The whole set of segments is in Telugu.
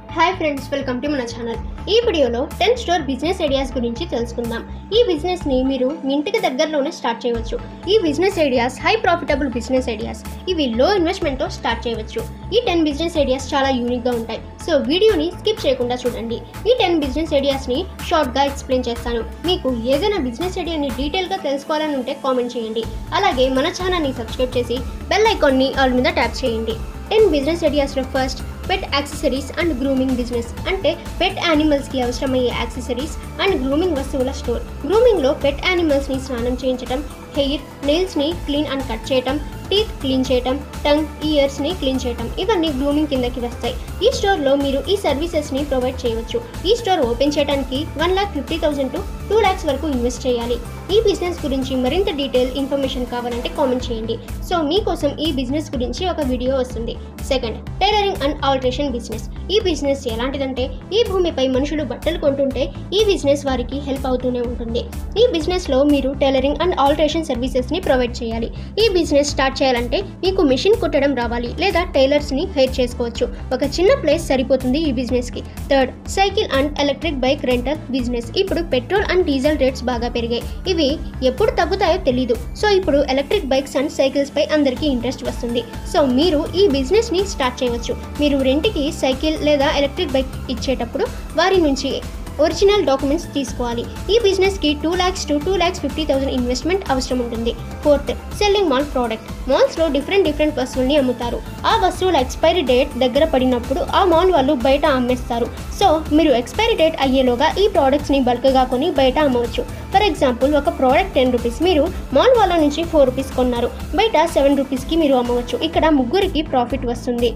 హాయ్ ఫ్రెండ్స్ వెల్కమ్ టు మన ఛానల్ ఈ వీడియోలో టెన్ స్టోర్ బిజినెస్ ఐడియాస్ గురించి తెలుసుకుందాం ఈ బిజినెస్ ని మీరు మీ ఇంటికి దగ్గరలోనే స్టార్ట్ చేయవచ్చు ఈ business ideas high profitable business ideas ఇవి లో ఇన్వెస్ట్మెంట్ తో స్టార్ట్ చేయవచ్చు ఈ టెన్ బిజినెస్ ఐడియాస్ చాలా యూనిక్ గా ఉంటాయి సో వీడియోని స్కిప్ చేయకుండా చూడండి ఈ టెన్ బిజినెస్ ఐడియాస్ ని షార్ట్ గా ఎక్స్ప్లెయిన్ చేస్తాను మీకు ఏదైనా బిజినెస్ ఐడియాని డీటెయిల్ గా తెలుసుకోవాలని ఉంటే కామెంట్ చేయండి అలాగే మన ఛానల్ ని సబ్స్క్రైబ్ చేసి బెల్ ఐకాన్ ని ఆల్ మీద ట్యాప్ చేయండి టెన్ బిజినెస్ ఐడియాస్లో first pet accessories and grooming business అంటే పెట్ యానిమల్స్కి అవసరమయ్యే యాక్సెసరీస్ అండ్ గ్రూమింగ్ వస్తువుల స్టోర్ గ్రూమింగ్లో పెట్ యానిమల్స్ని స్నానం చేయించడం హెయిర్ నెయిల్స్ని క్లీన్ అండ్ కట్ చేయటం టీత్ క్లీన్ చేయటం టంగ్ ఇయర్స్ని క్లీన్ చేయటం ఇవన్నీ గ్రూమింగ్ కిందకి వస్తాయి ఈ స్టోర్లో మీరు ఈ సర్వీసెస్ని ప్రొవైడ్ చేయవచ్చు ఈ స్టోర్ ఓపెన్ చేయడానికి one lakh fifty thousand to two lakhs వరకు ఇన్వెస్ట్ చేయాలి ఈ బిజినెస్ గురించి మరింత డీటెయిల్ ఇన్ఫర్మేషన్ కావాలంటే కామెంట్ చేయండి సో మీకోసం ఈ బిజినెస్ గురించి ఒక వీడియో వస్తుంది second tailoring and alteration business ఈ బిజినెస్ ఎలాంటిదంటే ఈ భూమిపై మనుషులు బట్టలు కొంటుంటే ఈ బిజినెస్ వారికి హెల్ప్ అవుతూనే ఉంటుంది ఈ బిజినెస్లో మీరు టైలరింగ్ అండ్ ఆల్ట్రేషన్ సర్వీసెస్ని ప్రొవైడ్ చేయాలి ఈ బిజినెస్ స్టార్ట్ చేయాలంటే మీకు మిషన్ కుట్టడం రావాలి లేదా టైలర్స్ని హైర్ చేసుకోవచ్చు ఒక చిన్న ప్లేస్ సరిపోతుంది ఈ బిజినెస్కి third cycle and electric bike rental business ఇప్పుడు పెట్రోల్ అండ్ డీజిల్ రేట్స్ బాగా పెరిగాయి ఇవి ఎప్పుడు తగ్గుతాయో తెలీదు సో ఇప్పుడు ఎలక్ట్రిక్ బైక్స్ అండ్ సైకిల్స్ పై అందరికీ ఇంట్రెస్ట్ వస్తుంది సో మీరు ఈ బిజినెస్ ని స్టార్ట్ చేయవచ్చు మీరు రెంట్కి సైకిల్ లేదా ఎలక్ట్రిక్ బైక్ ఇచ్చేటప్పుడు వారి నుంచి ఒరిజినల్ డాక్యుమెంట్స్ తీసుకోవాలి ఈ బిజినెస్కి two lakhs to two lakhs fifty thousand investment అవసరం ఉంటుంది ఫోర్త్ సెల్లింగ్ మాల్ ప్రోడక్ట్ మాల్స్లో డిఫరెంట్ డిఫరెంట్ వస్తువుల్ని అమ్ముతారు ఆ వస్తువుల ఎక్స్పైరీ డేట్ దగ్గర పడినప్పుడు ఆ మాల్ వాళ్ళు బయట అమ్మేస్తారు సో మీరు ఎక్స్పైరీ డేట్ అయ్యేలోగా ఈ ప్రోడక్ట్స్ని బల్క్గా కొని బయట అమ్మవచ్చు ఫర్ ఎగ్జాంపుల్ ఒక ప్రోడక్ట్ టెన్ రూపీస్ మీరు మాల్ వాళ్ళ నుంచి ఫోర్ రూపీస్ కొన్నారు బయట సెవెన్ రూపీస్కి మీరు అమ్మవచ్చు ఇక్కడ ముగ్గురికి ప్రాఫిట్ వస్తుంది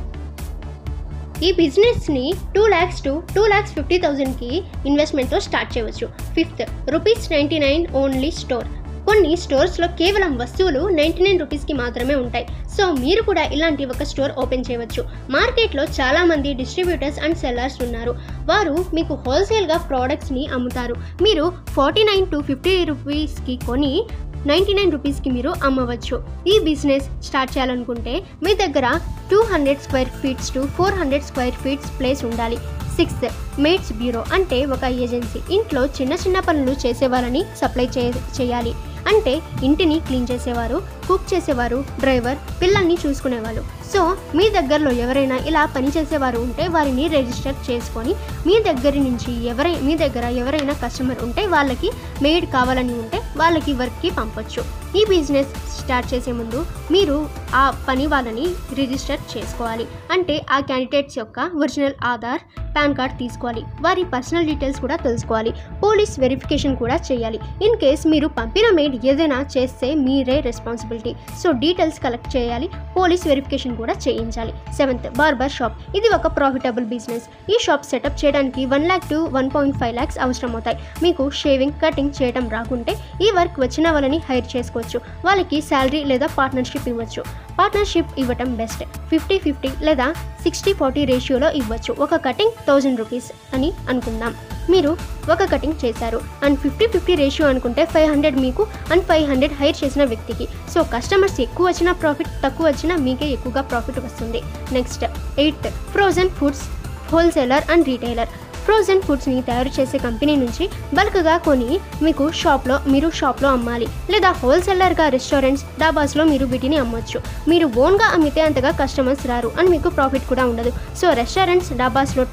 ఈ బిజినెస్ని two lakhs to two lakhs fifty థౌజండ్కి ఇన్వెస్ట్మెంట్తో స్టార్ట్ చేయవచ్చు fifth rupees ninety nine only store కొన్ని స్టోర్స్లో కేవలం వస్తువులు నైంటీ నైన్ రూపీస్కి మాత్రమే ఉంటాయి సో మీరు కూడా ఇలాంటి ఒక స్టోర్ ఓపెన్ చేయవచ్చు మార్కెట్లో చాలామంది డిస్ట్రిబ్యూటర్స్ అండ్ సెల్లర్స్ ఉన్నారు వారు మీకు హోల్సేల్గా ప్రోడక్ట్స్ని అమ్ముతారు మీరు ఫార్టీ నైన్ టు ఫిఫ్టీ రూపీస్కి కొని నైంటీ నైన్ రూపీస్కి మీరు అమ్మవచ్చు ఈ బిజినెస్ స్టార్ట్ చేయాలనుకుంటే మీ దగ్గర two hundred square feets to four hundred square feets place ఉండాలి సిక్స్త్ మేడ్స్ బ్యూరో అంటే ఒక ఏజెన్సీ ఇంట్లో చిన్న చిన్న పనులు చేసేవారని సప్లై చే చేయాలి అంటే ఇంటిని క్లీన్ చేసేవారు కుక్ చేసేవారు డ్రైవర్ పిల్లల్ని చూసుకునేవాళ్ళు సో మీ దగ్గరలో ఎవరైనా ఇలా పని చేసేవారు ఉంటే వారిని రిజిస్టర్ చేసుకొని మీ దగ్గర నుంచి ఎవరై మీ దగ్గర ఎవరైనా కస్టమర్ ఉంటే వాళ్ళకి మెయిడ్ కావాలని ఉంటే వాళ్ళకి వర్క్కి పంపొచ్చు ఈ బిజినెస్ స్టార్ట్ చేసే ముందు మీరు ఆ పని వాళ్ళని రిజిస్టర్ చేసుకోవాలి అంటే ఆ క్యాండిడేట్స్ యొక్క ఒరిజినల్ ఆధార్ పాన్ కార్డ్ తీసుకోవాలి వారి పర్సనల్ డీటెయిల్స్ కూడా తెలుసుకోవాలి పోలీస్ వెరిఫికేషన్ కూడా చేయాలి ఇన్ కేస్ మీరు పంపిన మెయిడ్ ఏదైనా చేస్తే మీరే రెస్పాన్సిబిలిటీ సో డీటెయిల్స్ కలెక్ట్ చేయాలి పోలీస్ వెరిఫికేషన్ కూడా చేయించాలి సెవెంత్ బార్బర్ షాప్ ఇది ఒక ప్రాఫిటబుల్ బిజినెస్ ఈ షాప్ సెటప్ చేయడానికి one lakh to one point five lakhs అవసరం అవుతాయి మీకు షేవింగ్ కటింగ్ చేయడం రాకుంటే ఈ వర్క్ వచ్చిన వాళ్ళని హైర్ చేసుకోవచ్చు వాళ్ళకి శాలరీ లేదా పార్ట్నర్షిప్ ఇవ్వచ్చు పార్ట్నర్షిప్ ఇవ్వటం బెస్ట్ ఫిఫ్టీ ఫిఫ్టీ లేదా సిక్స్టీ ఫార్టీ రేషియోలో ఇవ్వచ్చు ఒక కటింగ్ థౌజండ్ రూపీస్ అని అనుకుందాం మీరు ఒక కటింగ్ చేశారు అండ్ ఫిఫ్టీ ఫిఫ్టీ రేషియో అనుకుంటే ఫైవ్ హండ్రెడ్ మీకు అండ్ ఫైవ్ హండ్రెడ్ హైర్ చేసిన వ్యక్తికి సో కస్టమర్స్ ఎక్కువ వచ్చినా ప్రాఫిట్ తక్కువ వచ్చినా మీకే ఎక్కువగా ప్రాఫిట్ వస్తుంది next eighth frozen foods wholesaler and retailer frozen ఫుడ్స్ని తయారు చేసే కంపెనీ నుంచి బల్క్గా కొని మీకు షాప్లో మీరు షాప్లో అమ్మాలి లేదా హోల్సేలర్గా రెస్టారెంట్స్ డాబాస్లో మీరు వీటిని అమ్మొచ్చు మీరు ఓన్గా అమ్మితే అంతగా కస్టమర్స్ రారు అండ్ మీకు ప్రాఫిట్ కూడా ఉండదు సో రెస్టారెంట్స్ డాబాస్లో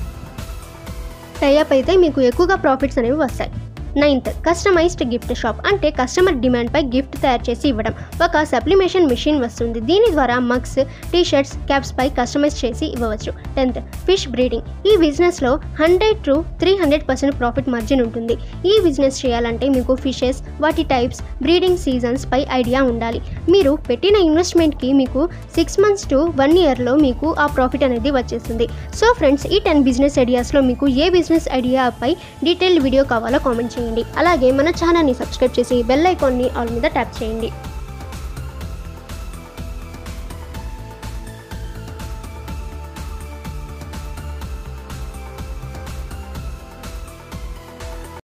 టైఅప్ అయితే మీకు ఎక్కువగా ప్రాఫిట్స్ అనేవి వస్తాయి నైన్త్ కస్టమైజ్డ్ గిఫ్ట్ షాప్ అంటే కస్టమర్ డిమాండ్పై గిఫ్ట్ తయారు చేసి ఇవ్వడం ఒక సప్లిమేషన్ మిషన్ వస్తుంది దీని ద్వారా మగ్స్ టీ షర్ట్స్ క్యాప్స్ పై కస్టమైజ్ చేసి ఇవ్వవచ్చు టెన్త్ ఫిష్ బ్రీడింగ్ ఈ బిజినెస్లో hundred to three hundred percent profit margin ఉంటుంది ఈ బిజినెస్ చేయాలంటే మీకు ఫిషెస్ వాటి టైప్స్ బ్రీడింగ్ సీజన్స్ పై ఐడియా ఉండాలి మీరు పెట్టిన ఇన్వెస్ట్మెంట్కి మీకు సిక్స్ మంత్స్ టు వన్ ఇయర్లో మీకు ఆ ప్రాఫిట్ అనేది వచ్చేస్తుంది సో ఫ్రెండ్స్ ఈ టెన్ బిజినెస్ ఐడియాస్లో మీకు ఏ బిజినెస్ ఐడియాపై డీటెయిల్ వీడియో కావాలో కామెంట్ చేయండి అలాగే మన ఛానల్ని సబ్స్క్రైబ్ చేసి బెల్ ఐకాన్ని ఆల్ మీద ట్యాప్ చేయండి